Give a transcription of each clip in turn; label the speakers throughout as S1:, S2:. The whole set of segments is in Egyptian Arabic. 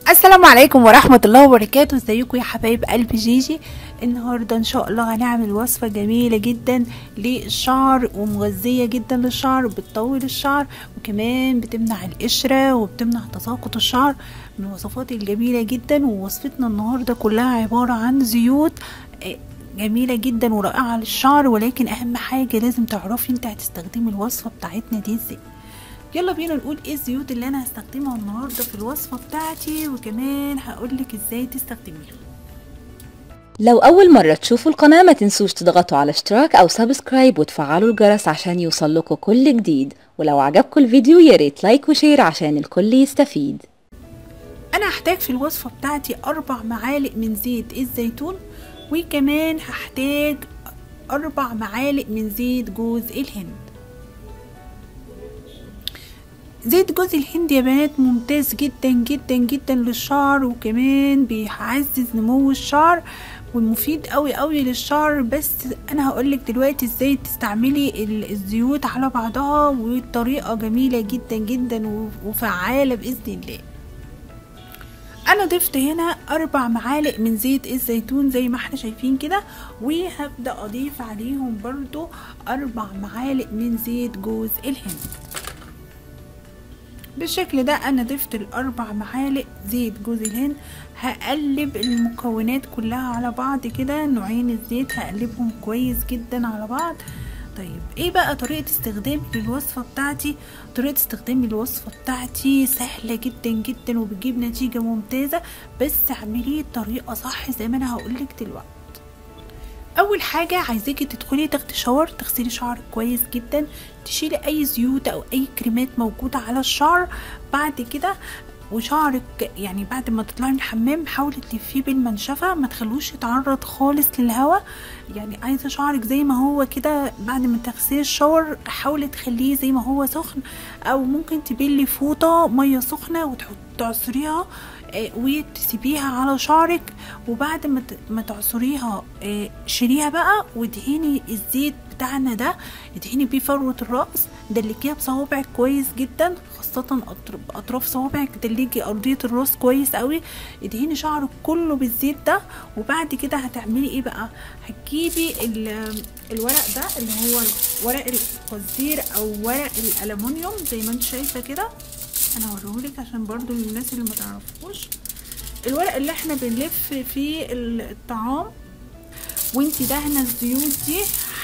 S1: السلام عليكم ورحمة الله وبركاته ازيكم يا حبايب قلب جيجي النهاردة ان شاء الله هنعمل وصفة جميلة جدا للشعر ومغذية جدا للشعر بتطول الشعر وكمان بتمنع القشرة وبتمنع تساقط الشعر من الوصفات الجميلة جدا ووصفتنا النهاردة كلها عبارة عن زيوت آه، جميلة جدا ورائعة للشعر ولكن اهم حاجة لازم تعرفي انت هتستخدمي الوصفة بتاعتنا دي ازاي يلا بينا نقول ايه الزيوت اللي انا هستخدمها النهارده في الوصفه بتاعتي وكمان هقولك ازاي تستخدميها
S2: لو أول مرة تشوفوا القناة ما تنسوش تضغطوا على اشتراك أو سبسكرايب وتفعلوا الجرس عشان يوصلكوا كل جديد ولو عجبكم الفيديو ياريت لايك وشير عشان الكل يستفيد
S1: انا هحتاج في الوصفه بتاعتي اربع معالق من زيت الزيتون وكمان هحتاج اربع معالق من زيت جوز الهند زيت جوز الهند يا بنات ممتاز جدا جدا جدا للشعر وكمان بيعزز نمو الشعر ومفيد قوي قوي للشعر بس انا هقولك دلوقتي ازاي تستعملي ال- الزيوت على بعضها وطريقه جميله جدا جدا و- وفعاله باذن الله انا ضفت هنا اربع معالق من زيت الزيتون زي ما احنا شايفين كده وهبدا اضيف عليهم برضو اربع معالق من زيت جوز الهند بالشكل ده انا ضفت الاربع معالق زيت جوز الهند هقلب المكونات كلها على بعض كده نوعين الزيت هقلبهم كويس جدا على بعض طيب ايه بقى طريقة استخدامي للوصفة بتاعتي طريقة استخدامي للوصفة بتاعتي سهلة جدا جدا وبتجيب نتيجة ممتازة بس اعمليه بطريقة صح زي ما انا هقولك دلوقتي اول حاجه عايزاكي تدخلي تاخدي شاور تغسلي شعرك كويس جدا تشيلي اي زيوت او اي كريمات موجوده على الشعر بعد كده وشعرك يعني بعد ما تطلعي من الحمام حاولي تلفيه بالمنشفه ما تخلوش يتعرض خالص للهواء يعني عايزه شعرك زي ما هو كده بعد ما تغسلي الشاور حاولي تخليه زي ما هو سخن او ممكن تبلي فوطه ميه سخنه وتحط تعصريها آه، وتسيبيها على شعرك وبعد ما ت- ما تعصريها آه، شيليها بقى وادهني الزيت بتاعنا ده ادهني بيه فروة الرأس دلكيها بصوابعك كويس جدا خاصة أطر- أطراف صوابعك دلكي أرضية الراس كويس قوي ادهني شعرك كله بالزيت ده وبعد كده هتعملي ايه بقى هتجيبي ال- الورق ده اللي هو ورق القصدير او ورق الالومنيوم زي ما انت شايفه كده انا هوريهولك عشان برضو للناس اللي ما تعرفوش الورق اللي احنا بنلف فيه الطعام وانتي دهنه الزيوت دي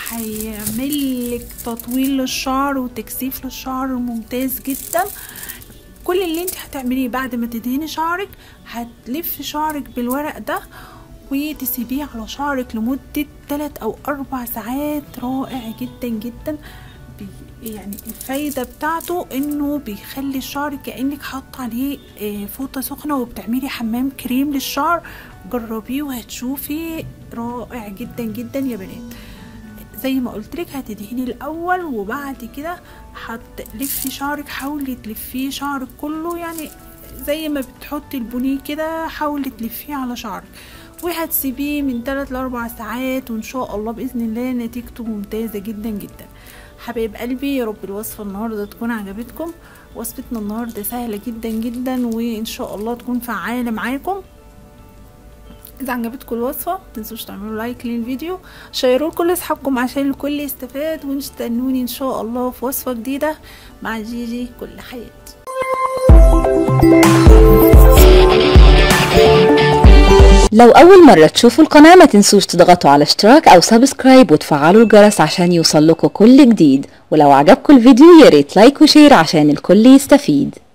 S1: هيعملك تطويل للشعر وتكثيف للشعر ممتاز جدا كل اللي انت هتعمليه بعد ما تدهني شعرك هتلفي شعرك بالورق ده وتسيبيه على شعرك لمدة 3 أو 4 ساعات رائع جدا جدا بي يعني الفايدة بتاعته انه بيخلي الشعر كأنك حاطة عليه آه، فوطة سخنة وبتعملي حمام كريم للشعر جربيه وهتشوفي رائع جدا جدا يا بنات زي ما قلت لك هتدهني الاول وبعد كده هتلفي شعرك حاولي تلفيه شعرك كله يعني زي ما بتحطي البونيه كده حاولي تلفيه على شعرك وهتسيبيه من 3 ل 4 ساعات وان شاء الله باذن الله نتيجته ممتازه جدا جدا حبايب قلبي يا رب الوصفه النهارده تكون عجبتكم وصفتنا النهارده سهله جدا جدا وان شاء الله تكون فعاله معاكم اذا عجبتكم الوصفه متنسوش تعملوا لايك للفيديو شيروه لكل اصحابكم عشان الكل يستفاد واستنوني ان شاء الله في وصفه جديده مع جيجي كل حياتي
S2: لو أول مرة تشوفوا القناة ما تنسوش تضغطوا على اشتراك أو سبسكرايب وتفعلوا الجرس عشان يوصلكوا كل جديد ولو عجبكم الفيديو ياريت لايك وشير عشان الكل يستفيد